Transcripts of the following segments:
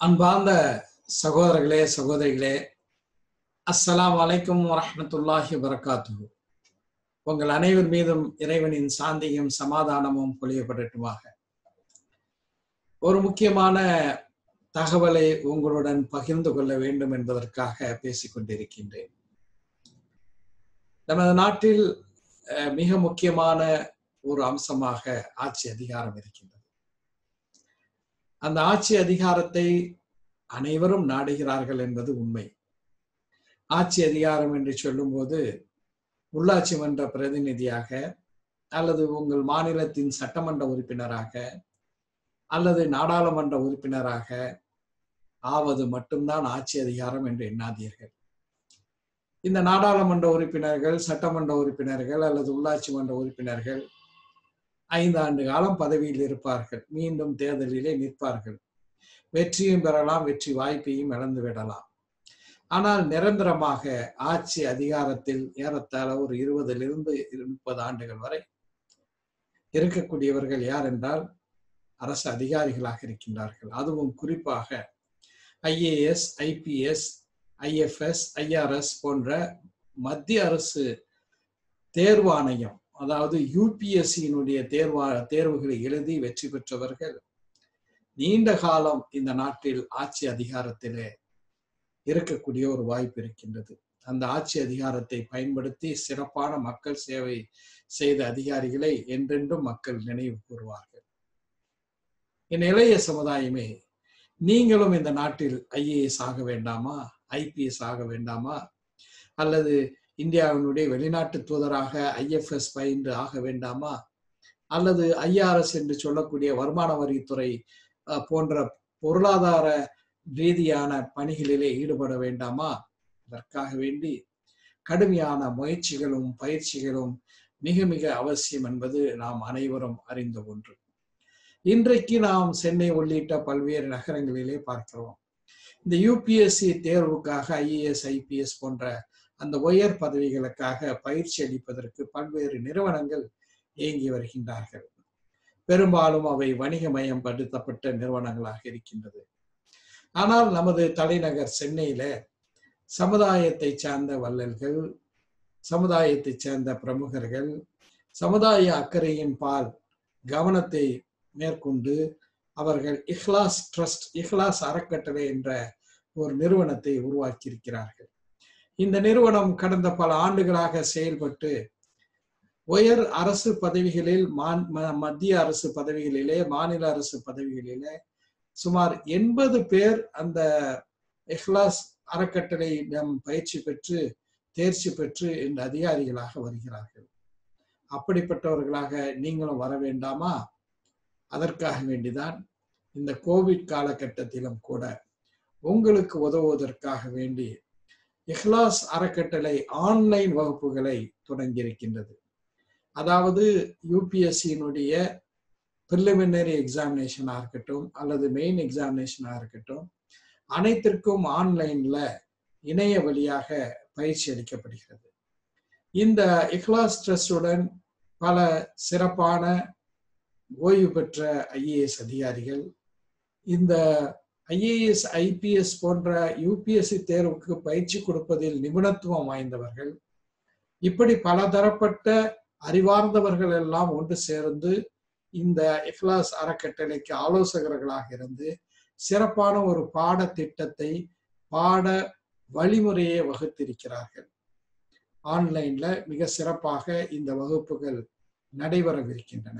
அன்பார்ந்த சகோதரர்களே சகோதரிகளே அஸ்ஸலாமு அலைக்கும் வரஹ்மத்துல்லாஹி வரகாத்துஹு உங்கள் அனைவர் மீதும் இறைவனின் சாந்தியும் சமாதானமும் பொழியப்படட்டுமாக ஒரு முக்கியமான தகவலை உங்களுடன் பகிர்ந்து கொள்ள வேண்டும் என்பதற்காக பேசிக் கொண்டிருக்கின்றேன் நமது நாட்டில் அஹ், மிக முக்கியமான ஒரு அம்சமாக ஆட்சி அதிகாரம் இருக்கின்றது அந்த ஆட்சி அதிகாரத்தை அனைவரும் நாடுகிறார்கள் என்பது உண்மை ஆட்சி அதிகாரம் என்று சொல்லும்போது உள்ளாட்சி மன்ற பிரதிநிதியாக அல்லது உங்கள் மாநிலத்தின் சட்டமன்ற உறுப்பினராக அல்லது நாடாளுமன்ற உறுப்பினராக ஆவது மட்டும்தான் ஆட்சி அதிகாரம் என்று எண்ணாதீர்கள் இந்த நாடாளுமன்ற உறுப்பினர்கள் சட்டமன்ற உறுப்பினர்கள் அல்லது உள்ளாட்சி மன்ற உறுப்பினர்கள் ஐந்து ஆண்டு காலம் பதவியில் இருப்பார்கள் மீண்டும் தேர்தலிலே நிற்பார்கள் வெற்றியும் பெறலாம் வெற்றி வாய்ப்பையும் இழந்து விடலாம் ஆனால் நிரந்தரமாக ஆட்சி அதிகாரத்தில் ஏறத்தாழ ஒரு இருபதிலிருந்து முப்பது ஆண்டுகள் வரை இருக்கக்கூடியவர்கள் யார் என்றால் அரசு அதிகாரிகளாக இருக்கின்றார்கள் அதுவும் குறிப்பாக ஐஏஎஸ் ஐபிஎஸ் ஐஎஃப்எஸ் ஐஆர்எஸ் போன்ற மத்திய அரசு தேர்வாணையம் அதாவது யூபிஎஸ்சியினுடைய தேர்வா தேர்வுகளை எழுதி வெற்றி பெற்றவர்கள் நீண்ட காலம் இந்த நாட்டில் ஆட்சி அதிகாரத்திலே இருக்கக்கூடிய ஒரு வாய்ப்பு இருக்கின்றது அந்த ஆட்சி அதிகாரத்தை பயன்படுத்தி சிறப்பான மக்கள் சேவை செய்த அதிகாரிகளை என்றென்றும் மக்கள் நினைவு கூறுவார்கள் என் இளைய சமுதாயமே நீங்களும் இந்த நாட்டில் ஐஏஎஸ் ஆக வேண்டாமா ஐபிஎஸ் ஆக வேண்டாமா அல்லது இந்தியாவினுடைய வெளிநாட்டு தூதராக ஐஎஃப்எஸ் பயின்று ஆக வேண்டாமா அல்லது ஐஆர்எஸ் என்று சொல்லக்கூடிய வருமான வரித்துறை அஹ், போன்ற பொருளாதார ரீதியான பணிகளிலே ஈடுபட வேண்டாமா அதற்காக வேண்டி கடுமையான முயற்சிகளும் பயிற்சிகளும் மிக மிக அவசியம் என்பது நாம் அனைவரும் அறிந்த ஒன்று இன்றைக்கு நாம் சென்னை உள்ளிட்ட பல்வேறு நகரங்களிலே பார்க்கிறோம் இந்த யூபிஎஸ்சி தேர்வுக்காக ஐஏஎஸ் ஐபிஎஸ் போன்ற அந்த உயர் பதவிகளுக்காக பயிற்சி அளிப்பதற்கு பல்வேறு நிறுவனங்கள் இயங்கி வருகின்றார்கள் பெரும்பாலும் அவை வணிகமயம் படுத்தப்பட்ட நிறுவனங்களாக இருக்கின்றது ஆனால் நமது தலைநகர் சென்னையில சமுதாயத்தை சார்ந்த வள்ளல்கள் சமுதாயத்தை சேர்ந்த பிரமுகர்கள் சமுதாய அக்கறையின் பால் கவனத்தை மேற்கொண்டு அவர்கள் இஹ்லாஸ் ட்ரஸ்ட் இஹ்லாஸ் அறக்கட்டளை என்ற ஒரு நிறுவனத்தை உருவாக்கியிருக்கிறார்கள் இந்த நிறுவனம் கடந்த பல ஆண்டுகளாக செயல்பட்டு உயர் அரசு பதவிகளில் மான்- ம- மத்திய அரசு பதவிகளிலே மாநில அரசு பதவிகளிலே சுமார் எண்பது பேர் அந்த இஹ்லாஸ் அறக்கட்டளையிடம் பயிற்சி பெற்று தேர்ச்சி பெற்று இந்த அதிகாரிகளாக வருகிறார்கள் அப்படிப்பட்டவர்களாக நீங்களும் வர வேண்டாமா அதற்காக வேண்டிதான் இந்த கோவிட் காலகட்டத்திலும் கூட உங்களுக்கு உதவுவதற்காக வேண்டி இஹ்லாஸ் அறக்கட்டளை ஆன்லைன் வகுப்புகளை தொடங்கியிருக்கின்றது அதாவது யூபிஎஸ்சியினுடைய ப்ரிலிமினரி எக்ஸாமினேஷனாக இருக்கட்டும் அல்லது மெயின் எக்ஸாமினேஷனாக இருக்கட்டும் அனைத்திற்கும் ஆன்லைன்ல இணைய வழியாக பயிற்சி அளிக்கப்படுகிறது இந்த இஹ்லாஸ் ட்ரஸ்டுடன் பல சிறப்பான ஓய்வு பெற்ற ஐஏஎஸ் அதிகாரிகள் இந்த ஐஏஎஸ் ஐபிஎஸ் போன்ற யூபிஎஸ்சி தேர்வுக்கு பயிற்சி கொடுப்பதில் நிபுணத்துவம் வாய்ந்தவர்கள் இப்படி பலதரப்பட்ட அறிவார்ந்தவர்கள் எல்லாம் ஒன்று சேர்ந்து இந்த இஹ்லாஸ் அறக்கட்டளைக்கு ஆலோசகர்களாக இருந்து சிறப்பான ஒரு பாடத்திட்டத்தை பாட வழிமுறையை வகுத்திருக்கிறார்கள் ஆன்லைன்ல மிக சிறப்பாக இந்த வகுப்புகள் நடைபெறவிருக்கின்றன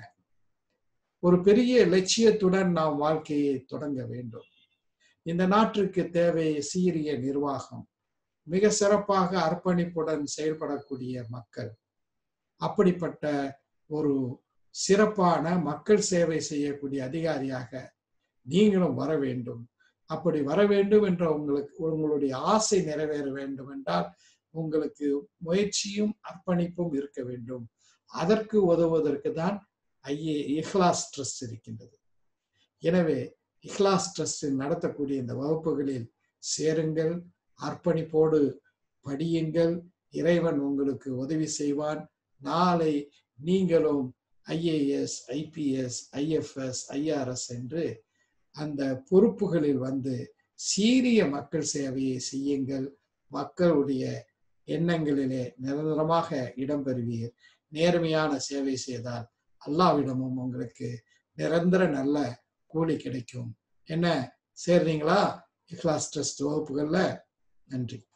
ஒரு பெரிய லட்சியத்துடன் நாம் வாழ்க்கையை தொடங்க வேண்டும் இந்த நாட்டிற்கு தேவை சீரிய நிர்வாகம் மிக சிறப்பாக அர்ப்பணிப்புடன் செயல்படக்கூடிய மக்கள் அப்படிப்பட்ட ஒரு சிறப்பான மக்கள் சேவை செய்யக்கூடிய அதிகாரியாக நீங்களும் வர வேண்டும் அப்படி வர வேண்டும் என்ற உங்களுக்கு உங்களுடைய ஆசை நிறைவேற வேண்டும் என்றால் உங்களுக்கு முயற்சியும் அர்ப்பணிப்பும் இருக்க வேண்டும் அதற்கு உதவுவதற்கு தான் ஐஏ இஹ்லாஸ் ட்ரஸ்ட் இருக்கின்றது எனவே இஹ்லாஸ் ட்ரஸ்ட் நடத்தக்கூடிய இந்த வகுப்புகளில் சேருங்கள் அர்ப்பணிப்போடு படியுங்கள் இறைவன் உங்களுக்கு உதவி செய்வான் நாளை நீங்களும் ஐஏஎஸ் ஐபிஎஸ் ஐஎஃப்எஸ் ஐஆர்எஸ் என்று அந்த பொறுப்புகளில் வந்து சீரிய மக்கள் சேவையை செய்யுங்கள் மக்களுடைய எண்ணங்களிலே நிரந்தரமாக இடம்பெறுவீர் நேர்மையான சேவை செய்தால் அல்லாவிடமும் உங்களுக்கு நிரந்தர நல்ல கூலி கிடைக்கும் என்ன சேர்றீங்களா இக்லாஸ் ட்ரஸ்ட் வகுப்புகள்ல நன்றி